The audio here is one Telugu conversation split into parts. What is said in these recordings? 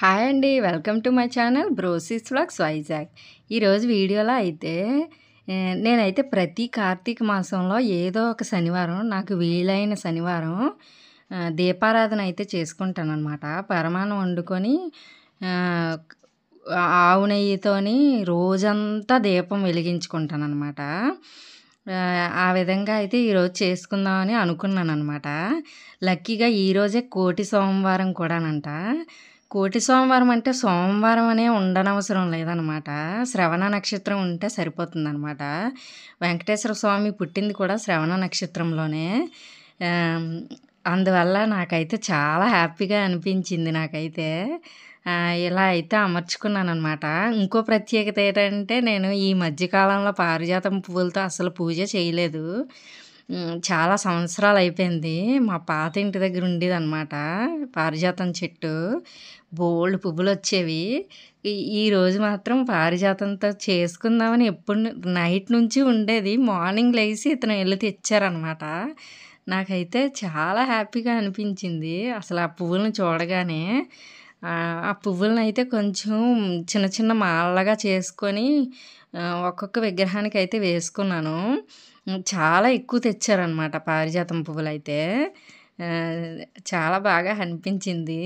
హాయ్ అండి. Welcome to my channel brosis vlogs Vizag. ఈరోజు వీడియోలో అయితే ఆహ్, నేనైతే ప్రతి కార్తీక మాసంలో ఏదో ఒక శనివారం నాకు వీలైన శనివారం ఆహ్, దీపారాధన అయితే చేసుకుంటాననమాట. పరమాన్నం వండుకొని ఆహ్, ఆవు నెయ్యితోని రోజంతా దీపం వెలిగించుకుంటాననమాట. ఆహ్, ఆ విధంగా అయితే ఈరోజు చేసుకుందామని అనుకున్నాననమాట. లక్కీగా ఈరోజే కోటి సోమవారం కూడానంట. కోటి సోమవారం అంటే సోమవారం అనే ఉండనవసరం లేదనమాట. శ్రవణ నక్షత్రం ఉంటే సరిపోతుందనమాట. వెంకటేశ్వర స్వామి పుట్టింది కూడా శ్రవణ నక్షత్రంలోనే. ఆహ్, అందువల్ల నాకైతే చాలా హ్యాపీగా అనిపించింది నాకైతే. ఆహ్, ఇలా అయితే అమర్చుకున్నాననమాట. ఇంకో ప్రత్యేకత ఏంటంటే నేను ఈ మధ్య కాలంలో పారిజాతం పువ్వులతో అసలు పూజ చేయలేదు. హ్మ్. చాలా సంవత్సరాలయిపోయింది. మా పాత ఇంటి దగ్గర ఉండేదనమాట పారిజాతం చెట్టు. బోలెడు పువ్వులొచ్చేవి. ఈ ఈరోజు మాత్రం పారిజాతంతో చేసుకుందామని ఎప్పుడు నైట్ నుంచి ఉండేది. మార్నింగ్ లెగిసి ఇతను ఎళ్లి తెచ్చారనమాట. నాకైతే చాలా హ్యాపీగా అనిపించింది. అసలు ఆ పువ్వులను చూడగానే ఆహ్, ఆ పువ్వులనైతే కొంచెం చిన్న చిన్న మాలలాగా చేసుకొని ఆహ్, ఒక్కొక్క విగ్రహానికైతే వేసుకున్నాను. హ్మ్. చాలా ఎక్కువ తెచ్చారనమాట పారిజాతం పువ్వులైతే. ఆహ్, చాలా బాగా అనిపించింది.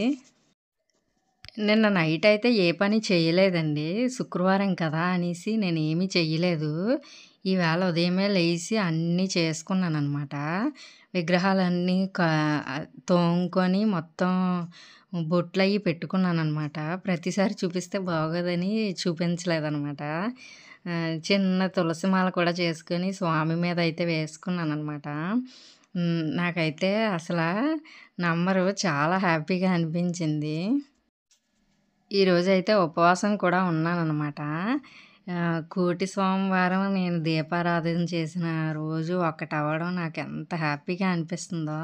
నిన్న నైట్ అయితే ఏ పని చేయలేదండి. శుక్రవారం కదా అనేసి నేనేమి చెయ్యలేదు. ఈవేళ ఉదయమే లేసి అన్నీ చేసుకున్నాననమాట. విగ్రహాలన్నీ కా తోముకొని మొత్తం బొట్లయ్యి పెట్టుకున్నాననమాట. ప్రతిసారి చూపిస్తే బాగోదని చూపించలేదనమాట. ఆహ్, చిన్న తులసి మాల కూడా చేసుకొని స్వామి మీద అయితే వేసుకున్నాననమాట. హ్మ్. నాకైతే అసలా నమ్మరు చాలా హ్యాపీగా అనిపించింది. ఈరోజైతే ఉపవాసం కూడా ఉన్నాననమాట. ఆహ్, కోటి సోమవారం నేను దీపారాధన చేసిన రోజు ఒకటవ్వడం నాకెంత హ్యాపీగా అనిపిస్తుందో.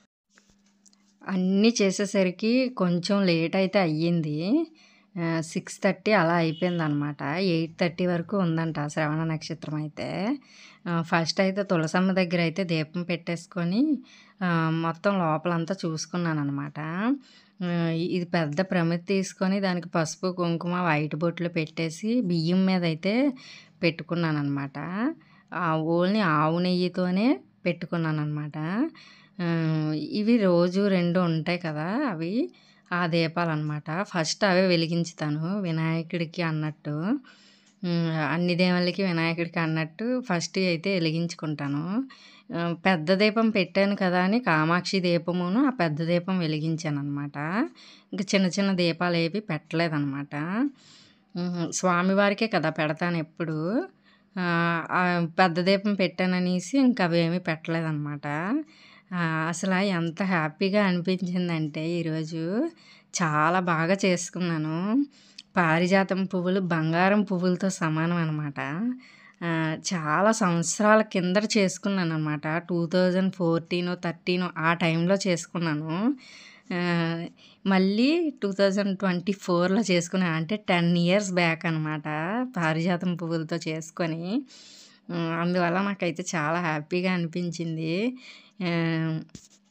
అన్నీ చేసేసరికి కొంచెం లేట్ అయితే అయ్యింది. ఆహ్, 6:30 అలా అయిపోయిందనమాట. 8:30 వరకు ఉందంట శ్రవణ నక్షత్రం అయితే. ఆహ్, ఫస్ట్ అయితే తులసమ్మ దగ్గర అయితే దీపం పెట్టేసుకొని ఆహ్, మొత్తం లోపలంతా చూసుకున్నాననమాట. ఆహ్, ఇది పెద్ద ప్రమిద తీసుకొని దానికి పసుపు, కుంకుమ, వైట్ బొట్లు పెట్టేసి బియ్యం మీదయితే పెట్టుకున్నాననమాట. ఆహ్, ఓన్లీ ఆవు నెయ్యితోనే పెట్టుకున్నాననమాట. ఆహ్, ఇవి రోజు 2 ఉంటాయి కదా! అవి ఆ దీపాలనమాట. ఫస్ట్ అవే వెలిగించుతాను వినాయకుడికి అన్నట్టు. హ్మ్. అన్ని దేవుళ్ళకి వినాయకుడికి అన్నట్టు ఫస్ట్ అయితే ఎలిగించుకుంటాను. ఆహ్, పెద్ద దీపం పెట్టాను కదా అని కామాక్షి దీపమును, ఆ పెద్ద దీపం వెలిగించాననమాట. ఇంక చిన్న చిన్న దీపాలేవి పెట్టలేదనమాట. హుహు. స్వామివారికే కదా పెడతానెప్పుడు. ఆహ్, ఆ పెద్ద దీపం పెట్టాననేసి ఇంక అవేమీ పెట్టలేదనమాట. ఆహ్, అసల ఎంత హ్యాపీగా అనిపించిందంటే ఈరోజు చాలా బాగా చేసుకున్నాను. పారిజాతం పువ్వులు బంగారం పువ్వులతో సమానం అనమాట. ఆహ్, చాలా సంవత్సరాల కిందట చేసుకున్నాననమాట. 2014, 13 ఆ టైంలో చేసుకున్నాను. ఆహ్, మళ్ళీ 2024లో చేసుకున్నాను. అంటే 10 ఇయర్స్ బ్యాక్ అనమాట. పారిజాతం పువ్వులతో చేసుకొని. హ్మ్. అందువల్ల నాకైతే చాలా హ్యాపీగా అనిపించింది. ఆహ్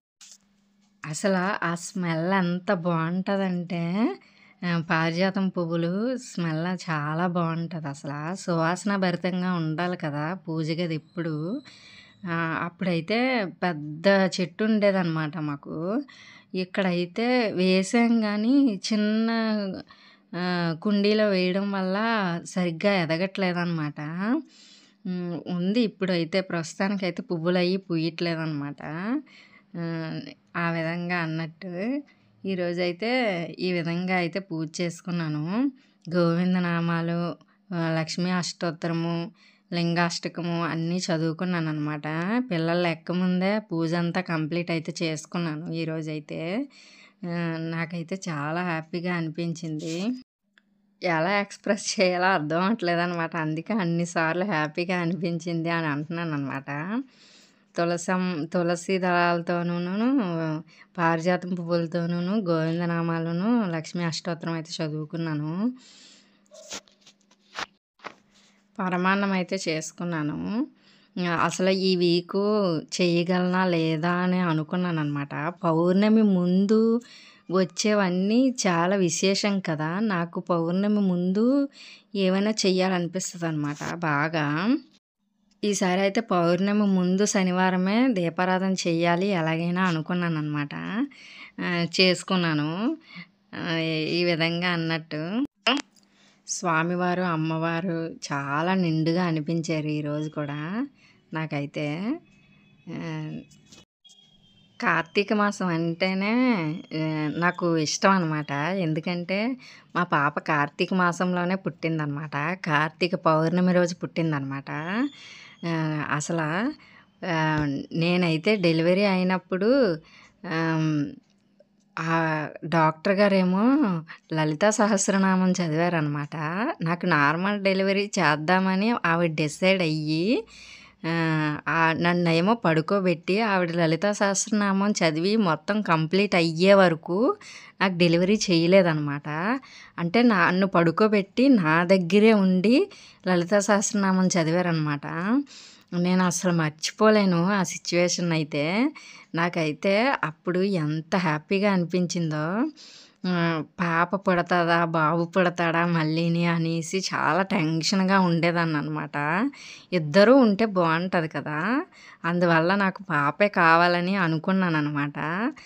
అసల ఆ స్మెల్ ఎంత బావుంటదంటే ఆహ్, పారిజాతం పువ్వులు స్మెల్ చాలా బావుంటదసల. సువాసన భరితంగా ఉండాలి కదా! పూజ గది ఎప్పుడు. ఆహ్, అప్పుడైతే పెద్ద చెట్టు ఉండేదనమాట మాకు. ఇక్కడైతే వేసాం గానీ చిన్న ఆహ్, కుండీలో వేయడం వల్ల సరిగ్గా ఎదగట్లేదనమాట. హ్మ్. ఉంది ఇప్పుడైతే ప్రస్తుతానికైతే పువ్వులయ్యి పూయట్లేదనమాట. ఆహ్, ఆ విధంగా అన్నట్టు. ఈరోజైతే ఈ విధంగా అయితే పూజ చేసుకున్నాను. గోవిందనామాలు, ఆహ్, లక్ష్మీ అష్టోత్తరము, లింగాష్టకము అన్నీ చదువుకున్నాననమాట. పిల్లలు లెక్కముందే పూజంతా కంప్లీట్ అయితే చేసుకున్నాను ఈరోజైతే. ఆహ్, నాకైతే చాలా హ్యాపీగా అనిపించింది. ఎలా ఎక్స్‌ప్రెస్ చేయాలో అర్థం అవ్వట్లేదనమాట. అందుకే అన్ని సార్లు హ్యాపీగా అనిపించింది అని అంటున్నాననమాట. తులసం తులసి దళాలతోనూను, పారిజాతం పువ్వులతోనూను, గోవిందనామాలును, లక్ష్మీ అష్టోత్తరం అయితే చదువుకున్నాను. పరమాన్నం అయితే చేసుకున్నాను. ఆహ్, అసలు ఈ వీకు చేయగలనా లేదా అని అనుకున్నాననమాట. పౌర్ణమి ముందు వచ్చేవన్నీ చాలా విశేషం కదా నాకు పౌర్ణమి ముందు ఏమైనా చెయ్యాలనిపిస్తుందనమాట బాగా ఈసారి అయితే పౌర్ణమి ముందు శనివారమే దీపారాధన చెయ్యాలి ఎలాగైనా అనుకున్నాను అనమాట చేసుకున్నాను ఆ, ఈ విధంగా అన్నట్టు స్వామివారు అమ్మవారు చాలా నిండుగా అనిపించారు ఈరోజు కూడా నాకైతే ఆ, కార్తీక మాసం అంటేనే ఆ, నాకు ఇష్టం అనమాట ఎందుకంటే మా పాప కార్తీక మాసంలోనే పుట్టిందనమాట కార్తీక పౌర్ణమి రోజు పుట్టిందనమాట ఆ, అసలు ఆ, నేనైతే డెలివరీ అయినప్పుడు ఆమ్, ఆ డాక్టర్ గారేమో లలితా సహస్రనామం చదివారనమాట నాకు నార్మల్ డెలివరీ చేద్దామని ఆవిడ డిసైడ్ అయ్యి ఆ, ఆ నన్ను ఏమో పడుకోబెట్టి ఆవిడ లలితా సహస్రనామం చదివి మొత్తం కంప్లీట్ అయ్యే వరకు నాకు డెలివరీ చేయలేదన్నమాట అంటే నన్ను పడుకోబెట్టి నా దగ్గరే ఉండి లలితా సహస్రనామం చదివారనమాట నేను అసలు మర్చిపోలేను ఆ సిచ్యువేషన్ అయితే నాకైతే అప్పుడు ఎంత హ్యాపీగా అనిపించిందో ఆ, పాప పుడతాదా బాబు పుడతాడా మళ్ళీని అనేసి చాలా టెన్షన్గా ఉండేదాన్ని అనమాట ఇద్దరూ ఉంటే బాగుంటుంది కదా అందువల్ల నాకు పాపే కావాలని అనుకున్నాను అనమాట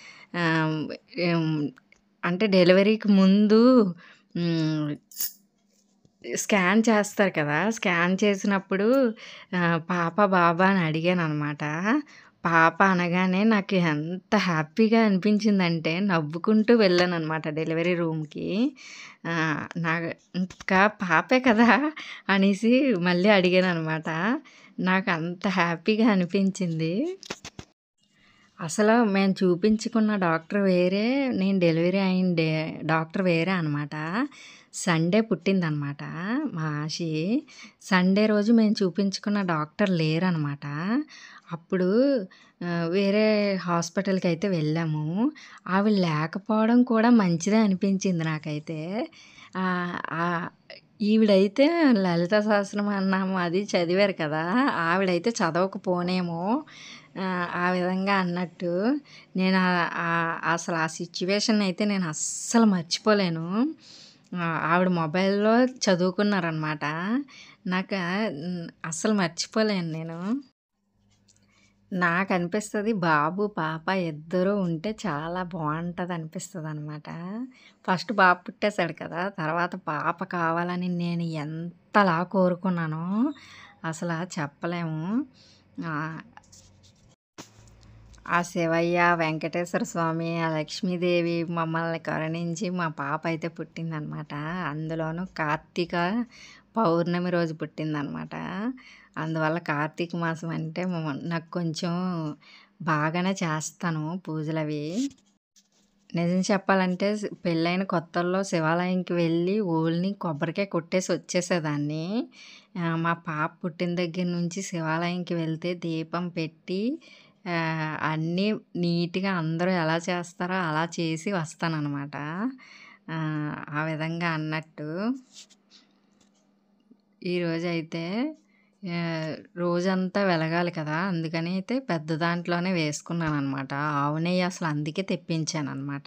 అంటే డెలివరీకి ముందు మ్, స్కాన్ చేస్తారు కదా స్కాన్ చేసినప్పుడు ఆ, పాప బాబా అని అడిగాను అనమాట పాప అనగానే నాకు ఎంత హ్యాపీగా అనిపించిందంటే నవ్వుకుంటూ వెళ్ళాను అనమాట డెలివరీ రూమ్కి ఆ, నా ఇంకా పాపే కదా అనేసి మళ్ళీ అడిగాను అనమాట నాకు అంత హ్యాపీగా అనిపించింది అసలు మేము చూపించుకున్న డాక్టర్ వేరే నేను డెలివరీ అయిన డే డాక్టర్ వేరే అనమాట సండే పుట్టిందనమాట మా ఆశి సండే రోజు మేము చూపించుకున్న డాక్టర్ లేరనమాట అప్పుడు ఆ, వేరే హాస్పిటల్కి అయితే వెళ్ళాము ఆవిడ లేకపోవడం కూడా మంచిదే అనిపించింది నాకైతే ఆ, ఆ, ఈవిడైతే లలిత సహస్రం అన్నాము అది చదివారు కదా ఆవిడైతే చదవకపోనేమో ఆ, ఆ విధంగా అన్నట్టు నేను ఆ- ఆ- అసలు ఆ సిచ్యువేషన్ అయితే నేను అస్సలు మర్చిపోలేను ఆ, ఆవిడ మొబైల్లో చదువుకున్నారనమాట నాకు ఆ, ఉమ్, అస్సలు మర్చిపోలేను నేను నాకు అనిపిస్తుంది బాబు పాప ఇద్దరూ ఉంటే చాలా బాగుంటుంది అనిపిస్తుంది అనమాట ఫస్ట్ బాబు పుట్టేశాడు కదా తర్వాత పాప కావాలని నేను ఎంతలా కోరుకున్నానో అసలు చెప్పలేము ఆ, ఆ శివయ్య వెంకటేశ్వర స్వామి ఆ లక్ష్మీదేవి మమ్మల్ని కరుణించి మా పాప అయితే పుట్టిందనమాట అందులోనూ కార్తీక పౌర్ణమి రోజు పుట్టిందనమాట అందువల్ల కార్తీక మాసం అంటే మ- నాకు కొంచెం బాగానే చేస్తాను పూజలు అవి నిజం చెప్పాలంటే స్- పెళ్ళైన కొత్తల్లో శివాలయంకి వెళ్ళి ఓల్ని కొబ్బరికాయ కొట్టేసి వచ్చేసేదాన్ని ఆ, మా పాప పుట్టిన దగ్గర నుంచి శివాలయంకి వెళ్తే దీపం పెట్టి ఆ, అన్నీ నీట్గా అందరూ ఎలా చేస్తారో అలా చేసి వస్తానన్నమాట ఆ, ఆ విధంగా అన్నట్టు ఈరోజైతే ఆ, రోజంతా వెలగాలి కదా అందుకని అయితే పెద్ద దాంట్లోనే వేసుకున్నాను అనమాట ఆవు నెయ్యి అసలు అందుకే తెప్పించాను అనమాట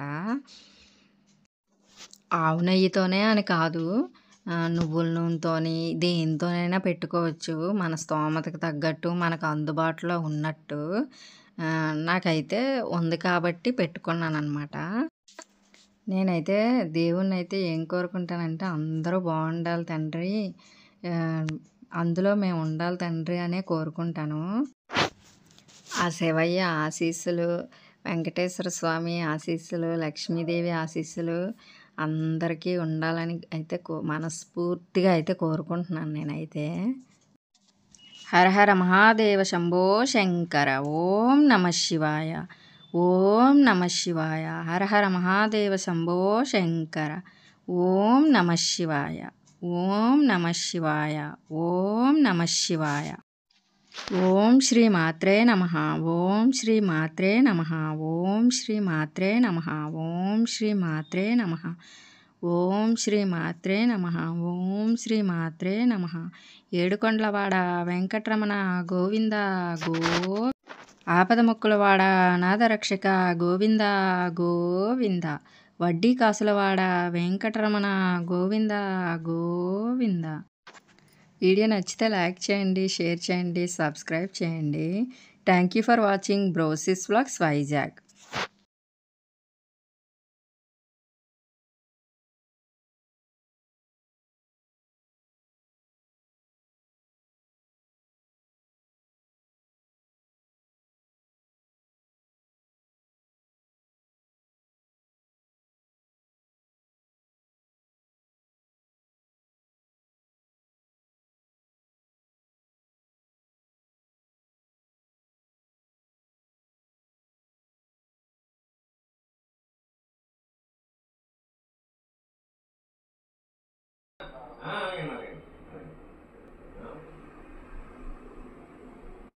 ఆవు నెయ్యితోనే అని కాదు ఆ, నువ్వుల నూనెతోని దేనితోనైనా పెట్టుకోవచ్చు మన స్తోమతకు తగ్గట్టు మనకు అందుబాటులో ఉన్నట్టు ఆ, నాకైతే ఉంది కాబట్టి పెట్టుకున్నాను అనమాట నేనైతే దేవుణ్ణి అయితే ఏం కోరుకుంటానంటే అందరూ బాగుండాలి తండ్రి ఆ, అందులో మేము ఉండాలి తండ్రి అనే కోరుకుంటాను ఆ శివయ్య ఆశీస్సులు వెంకటేశ్వర స్వామి ఆశీస్సులు లక్ష్మీదేవి ఆశీస్సులు అందరికీ ఉండాలని అయితే కో మనస్ఫూర్తిగా అయితే కోరుకుంటున్నాను నేనైతే హర హర మహాదేవ శంభో శంకర ఓం నమ శివాయ ఓం నమ శివాయ హర హర మహాదేవ శంభో శంకర ఓం నమ శివాయ ఓం నమ శివాయ ఓం నమ శివాయ ఓం శ్రీ మాత్రే నమ ఓం శ్రీ మాత్రే నమ ఓం శ్రీ మాత్రే నమ ఓం శ్రీ మాత్రే నమ ఓం శ్రీ మాత్రే నమ ఓం శ్రీ మాత్రే నమ ఏడుకొండలవాడ వెంకటరమణ గోవింద గో ఆపద మొక్కులవాడ నాదరక్షక గోవింద గోవింద వడ్డీ కాసులవాడ వెంకటరమణ గోవింద గోవింద వీడియో నచ్చితే లైక్ చేయండి షేర్ చేయండి సబ్స్క్రైబ్ చేయండి thank you for watching brosis vlogs Vizag ఆ, అలాగే అలాగే